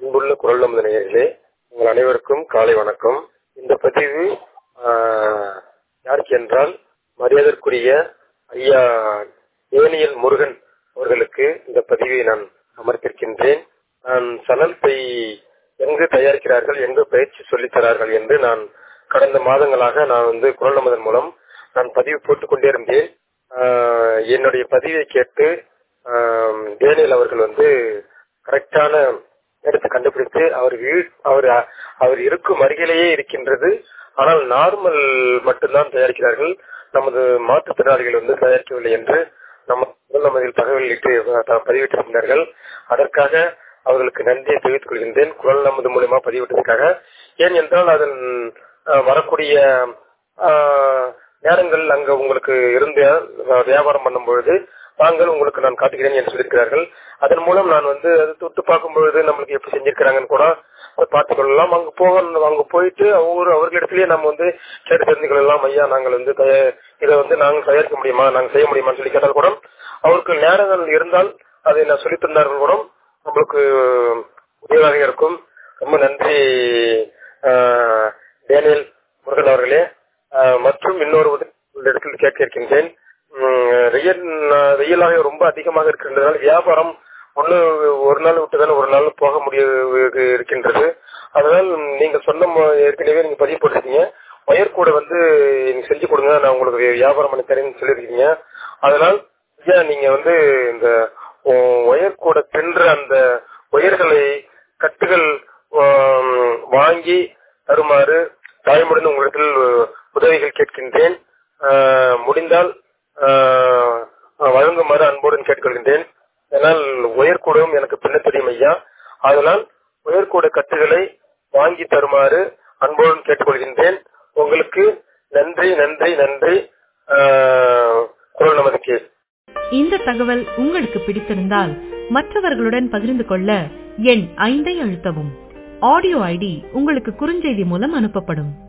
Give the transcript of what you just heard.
அன்புள்ள குரல் நமது நேயர்களே உங்கள் அனைவருக்கும் காலை வணக்கம் இந்த பதிவு ஆஹ், யாருக்கு என்றால் மரியாதைக்குரிய ஐயா ஏனியல் முருகன் அவர்களுக்கு இந்த பதிவை நான் அமர்த்திருக்கின்றேன் நான் சணல்பை எங்கு தயாரிக்கிறார்கள் எங்கு பயிற்சி சொல்லித் தரார்கள் என்று நான் கடந்த மாதங்களாக நான் வந்து குரல் நமதன் மூலம் நான் பதிவு போட்டுக் கொண்டே இருந்தேன் ஆஹ், என்னுடைய பதிவை கேட்டு ஆஹ், டேனியல் அவர்கள் வந்து கரெக்டான இடத்தை கண்டுபிடித்து அவர் வீ அவர் அவர் இருக்கும் அருகிலேயே இருக்கின்றது ஆனால் நார்மல் மட்டும்தான் தயாரிக்கிறார்கள் நமது மாற்றுத்திறனாளிகள் வந்து தயாரிக்கவில்லை என்று நம்ம நமதில் தகவல் இட்டு த- பதிவிட்டிருக்கிறார்கள் அதற்காக அவர்களுக்கு நன்றியை தெரிவித்துக் கொள்கின்றேன் குரல் நமது மூலமா பதிவிட்டதற்காக ஏன் என்றால் அதன் அஹ், வரக்கூடிய அஹ், நேரங்கள் அங்க உங்களுக்கு இருந்து அஹ், வியாபாரம் பண்ணும் பொழுது தாங்கள் உங்களுக்கு நான் காட்டுகிறேன் என்று சொல்லியிருக்கிறார்கள் அதன் மூலம் நான் வந்து அது தொட்டு பார்க்கும் பொழுது நம்மளுக்கு எப்படி செஞ்சிருக்கிறாங்கன்னு கூட அதை பார்த்துக் கொள்ளலாம் அங்க போக அங்க போயிட்டு ஒவ்வொரு அவர்களிடத்திலேயே நம்ம வந்து கேட்டு தெரிந்து கொள்ளலாம் ஐயா நாங்கள் வந்து தய- இதை வந்து நாங்கள் தயாரிக்க முடியுமா நாங்கள் செய்ய முடியுமான்னு சொல்லி கேட்டால் கூட அவருக்கு நேரங்கள் இருந்தால் அதை நான் சொல்லித் தந்தார்கள் கூட நம்மளுக்கு உதவியாக இருக்கும் ரொம்ப நன்றி ஆஹ், டேனியல் முருகன் அவர்களே ஆஹ், மற்றும் இன்னொரு உத- ஒரு இடத்தில் கேட்க இருக்கின்றேன் உம், வெயில் ஆஹ், வெயிலாக ரொம்ப அதிகமாக இருக்கின்றதால் வியாபாரம் ஒண்ணு ஒரு நாள் விட்டுதானே ஒரு நாள் போக முடிய இருக்கின்றது அதனால் நீங்க சொன்ன ம- ஏற்கனவே நீங்க பதிவு போட்டிருக்கீங்க ஒயர் கூட வந்து நீங்க செஞ்சு கொடுங்க நான் உங்களுக்கு வி- வியாபாரம் பண்ணி தரேன்னு சொல்லியிருக்கீங்க அதனால் ஐயா நீங்க வந்து இந்த ஒயர் கூட தின்ற அந்த ஒயர்களை கட்டுகள் ஆம், வாங்கி தருமாறு தாய்மொழிந்து உங்களிடத்தில் உதவிகள் கேட்கின்றேன் ஆஹ், முடிந்தால் ஆஹ், வழங்குமாறு அன்போடு கேட்டுக்கொள்கின்றேன் ஏனால் உயர்கூடவும் எனக்கு பின்ன தெரியும் ஐயா அதனால் உயர்கூட கட்டுகளை வாங்கி தருமாறு அன்போடு கேட்டுக்கொள்கின்றேன் உங்களுக்கு நன்றி நன்றி நன்றி ஆஹ், குரல் நமது கேஸ் இந்த தகவல் உங்களுக்கு பிடித்திருந்தால் மற்றவர்களுடன் பகிர்ந்து கொள்ள எண் ஐந்தை அழுத்தவும் ஆடியோ ஐடி உங்களுக்கு குறுஞ்செய்தி மூலம் அனுப்பப்படும்